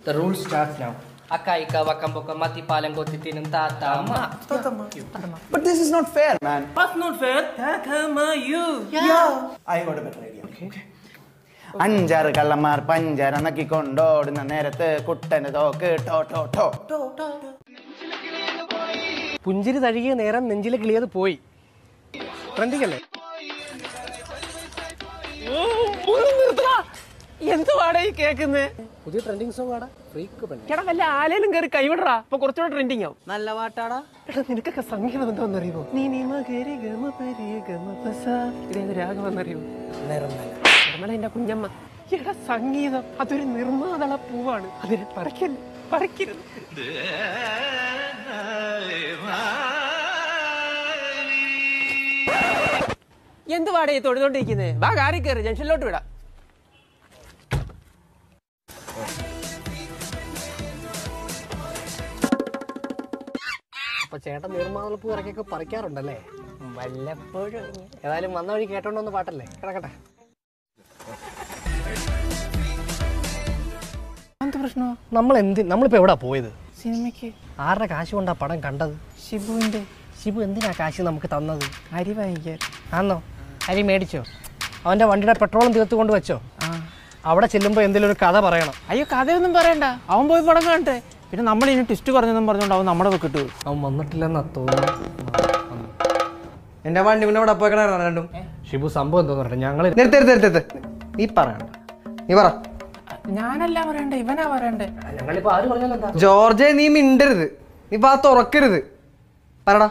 The rule starts now. Aka, ika, wakam, boka, mati, palang, goti, tinum, tata, ma. But this is not fair, man. What's not fair? Takama, you. I got a better idea. അഞ്ചാറ് കള്ളന്മാർ പഞ്ചാര നക്കിക്കൊണ്ടോടുന്ന നേരത്ത് കുട്ടന് തോക്ക് to to to പുഞ്ചിരി തഴുകിയ നേരം നെഞ്ചിലെ കിളിയത് പോയി trending അല്ലേ എന്തുവാടാ ഈ കേക്കുന്നേ പുതിയ ട്രെൻഡിങ് സോങ് ആടാ ഫ്രീക്ക് പെണ്ണ് എടാ വല്ല ആലേലും കയറി കൈവിടറാ അപ്പൊ കുറച്ചുകൂടെ ട്രെൻഡിങ് ആവും നല്ല പാട്ടാടാ എടാ നിനക്കൊക്കെ സംഗീതം എന്താണെന്ന് അറിയുമോ നീ നീ മകരി ഗമ പരി ഗമ പസ ഇതേത് രാഗമെന്നറിയോ നിർമ്മല നിർമ്മല എന്റെ കുഞ്ഞമ്മ എടാ സംഗീതം അതൊരു നിർമ്മാതള പൂവാണ് അതിനെ പറിക്കല്ലേ പറിക്കരുത് എന്തുവാടേ തൊഴുതോണ്ടിരിക്കുന്നേ വാ കാറി കയറി ജംഗ്ഷനിലോട്ട് വിടാം അപ്പൊ ചേട്ടൻ നീർമാതളപ്പൂ ഇറക്കിയൊക്കെ പറിക്കാറുണ്ടല്ലേ വല്ലപ്പോഴും ഏതായാലും വന്ന വഴി കേട്ടോണ്ടോന്ന് പാട്ടല്ലേ കിടക്കട്ടെ എന്ത് പ്രശ്നമോ നമ്മൾ എന്ത് നമ്മളിപ്പോ എവിടാ പോയത് സിനിമയ്ക്ക് ആരുടെ കാശ് കൊണ്ടാ പടം കണ്ടത് ഷിബുവിന്റെ ഷിബു എന്തിനാ കാശ് നമുക്ക് തന്നത് അരി വാങ്ങിക്കാൻ ആന്നോ അരി മേടിച്ചോ അവന്റെ വണ്ടിയുടെ പെട്രോളും തീർത്ത് കൊണ്ട് വെച്ചോ അവിടെ ചെല്ലുമ്പോ എന്തെങ്കിലും ഒരു കഥ പറയണം അയ്യോ കഥയൊന്നും പറയണ്ട അവൻ പോയി പടം കാണട്ടെ പിന്നെ നമ്മൾ ഇനി ട്വിസ്റ്റ് പറഞ്ഞെന്നും പറഞ്ഞുകൊണ്ട് അവൻ നമ്മുടെ വെക്കിട്ട് അവൻ വന്നിട്ടില്ലെന്നാ തോന്നുന്നു എന്റെ വണ്ടി പിന്നെ ഇവിടെ പോയിക്കണ രണ്ടും ഷിബു സംഭവം എന്തോന്ന് പറയട്ടെ ഞങ്ങൾ നിർത്തി നിർത്തി നിർത്തി നിർത്തി. നീ പറയണ്ട നീ പറ ഞാനല്ല പറയണ്ടേ ഇവനാ പറയണ്ടേ ഞങ്ങളിപ്പോ ആര് പറഞ്ഞാലും എന്താ ജോർജെ നീ മിണ്ടരുത് നീ വാ തുറക്കരുത് പറടാ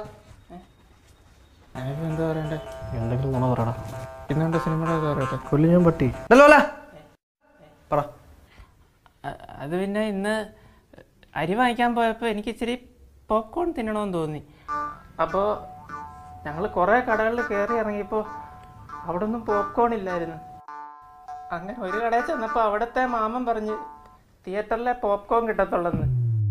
എന്താ പറയണ്ടേ എന്തെങ്കിലും നുണ പറയടാ ഇന്നുണ്ട് സിനിമയുടെ പറയട്ടെ കൊല്ലി ഞാൻ പട്ടി ഇതല്ലോ അല്ല പറ അ- അത് പിന്നെ ഇന്ന് അരി വാങ്ങിക്കാൻ പോയപ്പോൾ എനിക്ക് ഇച്ചിരി പോപ്കോൺ തിന്നണമെന്ന് തോന്നി അപ്പോൾ ഞങ്ങൾ കുറേ കടകളിൽ കയറി ഇറങ്ങിയപ്പോൾ അവിടെ ഒന്നും പോപ്കോൺ ഇല്ലായിരുന്നു അങ്ങനെ ഒരു കടയിൽ ചെന്നപ്പോൾ അവിടുത്തെ മാമൻ പറഞ്ഞ് തിയേറ്ററിലെ പോപ്കോൺ കിട്ടത്തുള്ളെന്ന്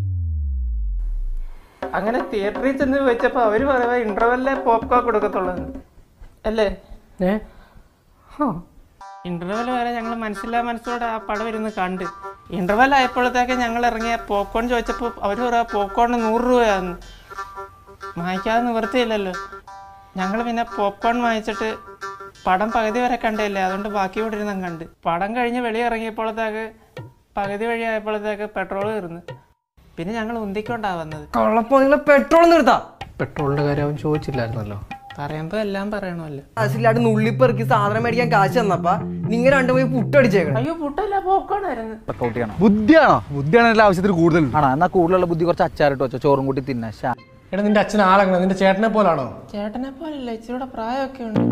അങ്ങനെ തിയേറ്ററിൽ ചെന്ന് വെച്ചപ്പോൾ അവർ പറയുക ഇൻ്റർവെല്ലിലെ പോപ്കോൺ കൊടുക്കത്തുള്ളെന്ന് അല്ലേ ഏ ഇന്റർവെൽ വരെ ഞങ്ങൾ മനസ്സില്ലാ മനസ്സോടെ ആ പടം ഇരുന്ന് കണ്ട് ഇന്റർവെൽ ആയപ്പോഴത്തേക്ക് ഞങ്ങൾ ഇറങ്ങിയ പോപ്കോൺ ചോദിച്ചപ്പോൾ അവർ പറയാ പോപ്കോണിന് നൂറ് രൂപയാന്ന് വാങ്ങിക്കാതെ നിവൃത്തിയില്ലല്ലോ ഞങ്ങൾ പിന്നെ പോപ്കോൺ വാങ്ങിച്ചിട്ട് പടം പകുതി വരെ കണ്ടില്ലേ അതുകൊണ്ട് ബാക്കി ഇവിടെ ഇരുന്നും കണ്ട് പടം കഴിഞ്ഞ് വെളിയിറങ്ങിയപ്പോഴത്തേക്ക് പകുതി വഴി ആയപ്പോഴത്തേക്ക് പെട്രോൾ തീർന്നു പിന്നെ ഞങ്ങൾ ഉന്തിക്കൊണ്ടാ വന്നത് കൊള്ളപ്പോ നിങ്ങൾ പെട്രോൾ നിർത്താ പെട്രോളിന്റെ കാര്യം അവൻ ചോദിച്ചില്ലായിരുന്നല്ലോ പറയുമ്പോൾ എല്ലാം പറയണമല്ലോ കാശില്ലാണ്ട് നുള്ളിപ്പെറുക്കി സാധനം മേടിക്കാൻ കാശ് തന്നപ്പാ നിങ്ങൾ രണ്ടുപോയി പുട്ടടിച്ചേക്കണം അയ്യോ പുട്ടല്ല പോപ്കോൺ ആയിരുന്നു വർക്കൗട്ട് ചെയ്യണം ബുദ്ധിയാണോ ബുദ്ധിയാണ് എല്ലാ ആവശ്യത്തിൽ കൂടുതൽ ആണോ എന്നാ കൂടുതലുള്ള ബുദ്ധി കുറച്ച് അച്ചാറിട്ട് വെച്ചോ ചോറും കൂട്ടി തിന്നാ ശ്ശാ. എടാ നിന്റെ അച്ഛൻ ആളെങ്ങനെ നിന്റെ ചേട്ടനെ പോലാണോ ചേട്ടനെ പോലല്ല ഇച്ചിരി പ്രായമൊക്കെ ഉണ്ട്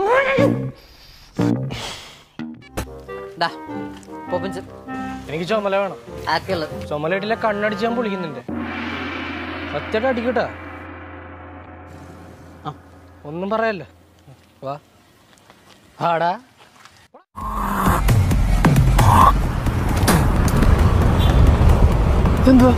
Da. Popinch. എനിക്ക് ചുമല വേണം Akil. ചുമലയിട്ടില്ല കണ്ണടിച്ച് ഞാൻ പൊളിക്കുന്നുണ്ട് സത്യമായിട്ട് അടിക്കട്ടാ ആ ഒന്നും പറയല്ലോ വാ ആടാ ഇതെന്തുവാ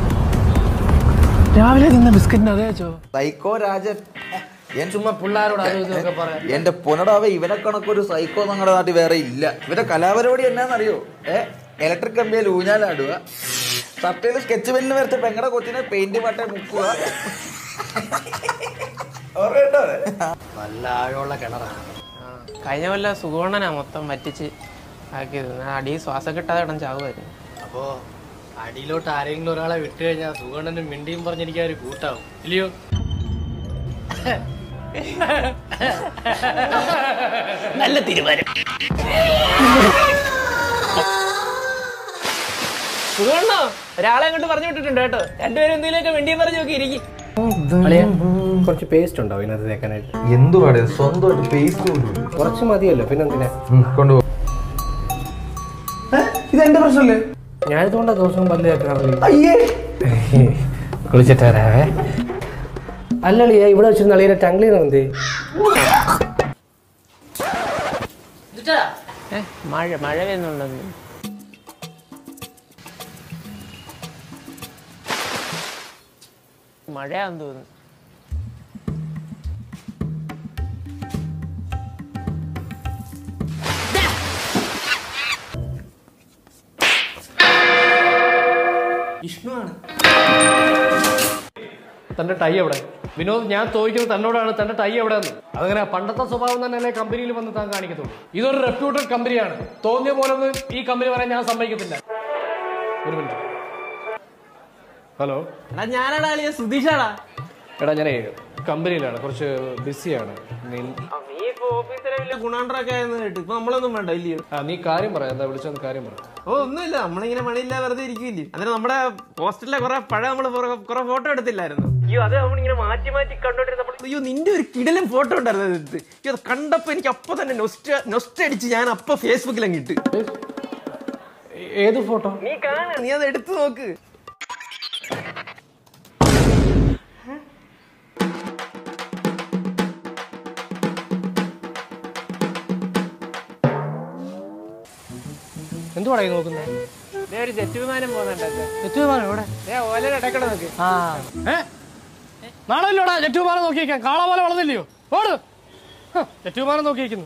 രാവിലെ തിന്ന ബിസ്ക്കറ്റിന് അതേ വെച്ചോ സൈക്കോ രാജൻ ചുമ്മാ പിള്ളേരോട് അതും ഇതൊക്കെ പറയാം എന്റെ പുനടാവ ഇവനെ കണക്കൊരു സൈക്കോ നമ്മുടെ നാട്ടിൽ വേറെ ഇല്ല ഇവന്റെ കലാപരിപാടി എന്നാന്നറിയോ ഏ ഇലക്ട്രിക് കമ്പിയിൽ ഊഞ്ഞാലാടുക ഷർട്ടയിൽ സ്കെച്ച് പെന്നിന് വരച്ച പെങ്ങടെ കൊച്ചിനെ പെയിന്റ് പാട്ടെ മുക്കുക ഓർമ്മയുണ്ടോ അത്? നല്ല ആഴമുള്ള കിണറാ കഴിഞ്ഞ കൊല്ലം സുഗുണനാ മൊത്തം വറ്റിച്ച് ആക്കിയത് അടി ശ്വാസം കിട്ടാതെ ഇടം ചാവുമായിരുന്നു അപ്പോ അടിയിലോട്ട് ആരെങ്കിലും ഒരാളെ വിട്ടു കഴിഞ്ഞാൽ സുഗണ്ണനും മിണ്ടിയും പറഞ്ഞിരിക്കാൻ ഒരു കൂട്ടാവും ഇല്ലയോ നല്ല തീരുമാനം സുഗുണോ ഒരാളെ അങ്ങോട്ട് പറഞ്ഞു വിട്ടിട്ടുണ്ട് കേട്ടോ രണ്ടുപേരും എന്തെങ്കിലുമൊക്കെ മിണ്ടിയും പറഞ്ഞു നോക്കി ഇരിക്കും കുറച്ച് പേസ്റ്റ് ഉണ്ടോ ഇതിനകത്ത് തേക്കാനായിട്ട് എന്തുവാടെ സ്വന്തമായിട്ട് പേസ്റ്റ് കുറച്ച് മതിയല്ലോ പിന്നെന്തിനാ കൊണ്ടുപോകും ഇതെന്റെ പ്രശ്നമല്ലേ ഞാനിതുകൊണ്ടാ ദിവസവും പല്ല് തേക്കാറില്ല അയ്യേ കുളിച്ചിട്ട് വരാവേ അല്ലളിയ ഇവിടെ വെച്ചിരുന്ന അളിയെ ടംഗ്ലീന എന്തേ ഏ മഴ മഴ വരുന്നുണ്ടെന്ന് മഴയാന്ന് തോന്നുന്നു വിഷ്ണുവാണ് തന്റെ ടൈ എവിടെ വിനോദ് ഞാൻ ചോദിക്കുന്നത് തന്നോടാണ് തന്റെ ടൈ എവിടെയെന്ന് അതങ്ങനെ പണ്ടത്തെ സ്വഭാവം തന്നെ കമ്പനിയിൽ വന്ന് താൻ കാണിക്കത്തുള്ളൂ ഇതൊരു റെപ്യൂട്ടഡ് കമ്പനിയാണ് തോന്നിയ പോലെ ഒന്നും ഈ കമ്പനി പറയാൻ ഞാൻ സമ്മതിക്കത്തില്ല ഒരു മിനിറ്റ് ഹലോ എടാ ഞാനാടാ അളിയ സുധീഷാടാ എടാ ഞാനേ കമ്പനിയിലാണ് കുറച്ച് ബിസിയാണ് നീ നീ ഇപ്പൊ ഓഫീസിലെ വലിയ ഗുണാണ്ടറൊക്കെ ആയെന്ന് കേട്ട് ഇപ്പൊ നമ്മളൊന്നും വേണ്ട ഇല്ലയോ ആ നീ കാര്യം പറയാം എന്താ വിളിച്ചെന്ന് കാര്യം പറ ഓ ഒന്നുമില്ല നമ്മളിങ്ങനെ പണിയില്ല വെറുതെ ഇരിക്കില്ലേ അന്നേരം നമ്മുടെ പോസ്റ്ററിലെ കുറെ പഴയ നമ്മള് കുറെ ഫോട്ടോ എടുത്തില്ലായിരുന്നു അയ്യോ അത് നമ്മളിങ്ങനെ മാറ്റി മാറ്റി കണ്ടോണ്ടിരുന്നപ്പോൾ അയ്യോ നിന്റെ ഒരു കിടലും ഫോട്ടോ ഉണ്ടായിരുന്നു അതിനകത്ത്. അയ്യോ അത് കണ്ടപ്പോ എനിക്ക് അപ്പൊ തന്നെ നൊസ്റ്റ നൊസ്റ്റ അടിച്ച് ഞാൻ അപ്പൊ ഫേസ്ബുക്കിൽ അങ്ങ് ഇട്ട് ഏത് ഫോട്ടോ നീ കാണ നീ അത് എടുത്തു നോക്ക് എന്തുവാടാ ഈ നോക്കുന്നത് ദേ ഒരു ജെറ്റ് വിമാനം പോകുന്നുണ്ടല്ലോ ജെറ്റ് വിമാനം എവിടെ ദേ ഓല ഇടക്കട നോക്ക് ആ ഏ നാളെ ഇല്ലോടാ ജെറ്റ് വിമാനം നോക്കിയിരിക്കാൻ കാള പോലെ വളർന്നില്ലയോ ഓട് ഹ, ജെറ്റ് വിമാനം നോക്കിയിരിക്കുന്നു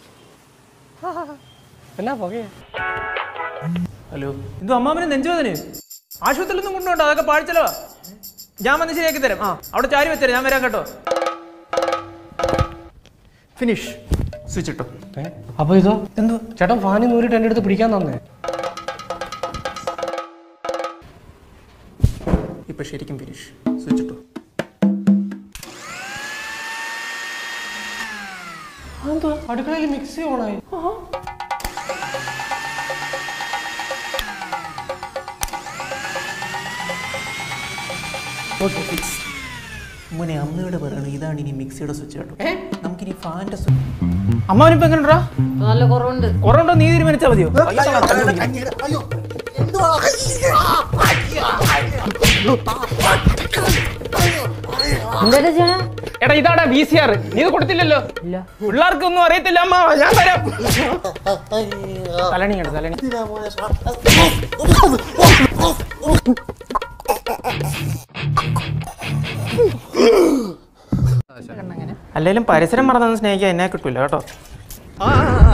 എന്നാ പുകയാ ഹലോ എന്തോ അമ്മാമന് നെഞ്ചുവേദന ആശുപത്രിയിലൊന്നും കൊണ്ടുപോണ്ട അതൊക്കെ പാഴ്ചലവാ ഞാൻ വന്ന് ശരിയാക്കി തരാം ആ അവിടെ ചാരി വെച്ചേരാം ഞാൻ വരാം കേട്ടോ ഫിനിഷ് സ്വിച്ച് ഇട്ടോ അപ്പൊ ഇതോ എന്തോ ചേട്ടൻ ഫാനി നൂരിട്ട് എന്റെ അടുത്ത് പിടിക്കാൻ തന്നേ ഇപ്പൊ ശരിക്കും ഫിനിഷ് സ്വിച്ച് ഇട്ടോ എന്തോ അടുക്കളയിൽ മിക്സി ഓണായി ഓക്കെ ഫിക്സ് മോനെ അമ്മയോട് പറയണം ഇതാണ് ഇനി മിക്സിയുടെ സ്വിച്ച് കേട്ടോ നമുക്കിനി ഫാൻ്റെ സ്വിച്ച് അമ്മാവനിപ്പോ എങ്ങനെയാ നല്ല കുറവുണ്ട് കുറവുണ്ടോ നീ തീരുമാനിച്ചാൽ മതിയോ എന്താ ചെയ്യണേ എടാ ഇതാടാ വി സി ആർ നീ ഇത് കൊടുത്തില്ലല്ലോ പിള്ളേർക്കൊന്നും അറിയത്തില്ല അമ്മ ഞാൻ തരാം തലണി കേട്ടോ തലണി അല്ലെങ്കിലും പരിസരം മറന്നു സ്നേഹിക്കാൻ എന്നെ കിട്ടൂല കേട്ടോ